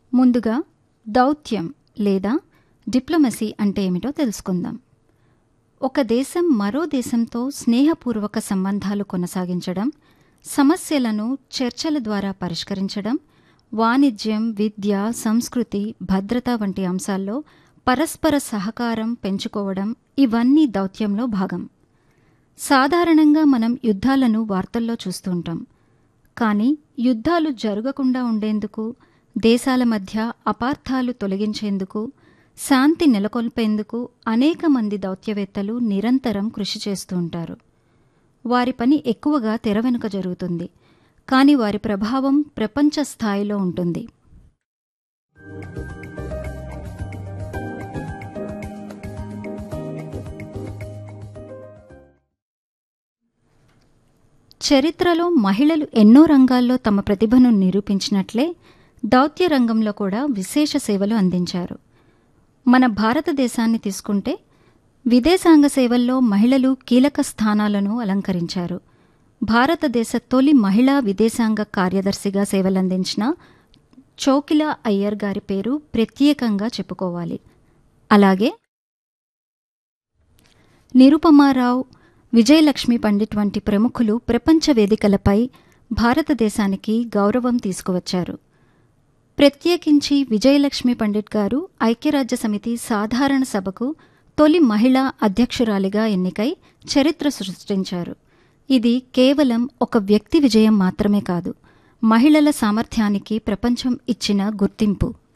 ముందుగా దౌత్యం లేదా డిప్లొమసీ అంటే ఏమిటో తెలుసుకుందాం ఒక దేశం మరో దేశంతో స్నేహపూర్వక సంబంధాలు కొనసాగించడం సమస్యలను చర్చల ద్వారా పరిష్కరించడం వాణిజ్యం విద్య సంస్కృతి భద్రత వంటి అంశాల్లో పరస్పర సహకారం పెంచుకోవడం ఇవన్నీ దౌత్యంలో భాగం సాధారణంగా మనం యుద్ధాలను వార్తల్లో చూస్తుంటాం కానీ యుద్ధాలు జరగకుండా ఉండేందుకు దేశాల మధ్య అపార్థాలు తొలగించేందుకు శాంతి నెలకొల్పేందుకు అనేక మంది దౌత్యవేత్తలు నిరంతరం కృషి చేస్తూ ఉంటారు వారి పని ఎక్కువగా తెర వెనుక జరుగుతుంది కానీ వారి ప్రభావం ప్రపంచ స్థాయిలో ఉంటుంది చరిత్రలో మహిళలు ఎన్నో రంగాల్లో తమ ప్రతిభను నిరూపించినట్లే దౌత్య రంగంలో కూడా విశేష సేవలు అందించారు మన భారతదేశాన్ని తీసుకుంటే విదేశాంగ సేవల్లో మహిళలు కీలక స్థానాలను అలంకరించారు భారతదేశ తొలి మహిళా విదేశాంగ కార్యదర్శిగా సేవలందించిన చోకిలా అయ్యర్ గారి పేరు ప్రత్యేకంగా చెప్పుకోవాలి అలాగే నిరుపమారావు విజయలక్ష్మి పండిట్ వంటి ప్రముఖులు ప్రపంచ వేదికలపై భారతదేశానికి గౌరవం తీసుకువచ్చారు ప్రత్యేకించి విజయలక్ష్మి పండిట్ గారు ఐక్యరాజ్య సమితి సాధారణ సభకు తొలి మహిళా అధ్యక్షురాలిగా ఎన్నికై చరిత్ర సృష్టించారు ఇది కేవలం ఒక వ్యక్తి విజయం మాత్రమే కాదు మహిళల సామర్థ్యానికి ప్రపంచం ఇచ్చిన గుర్తింపు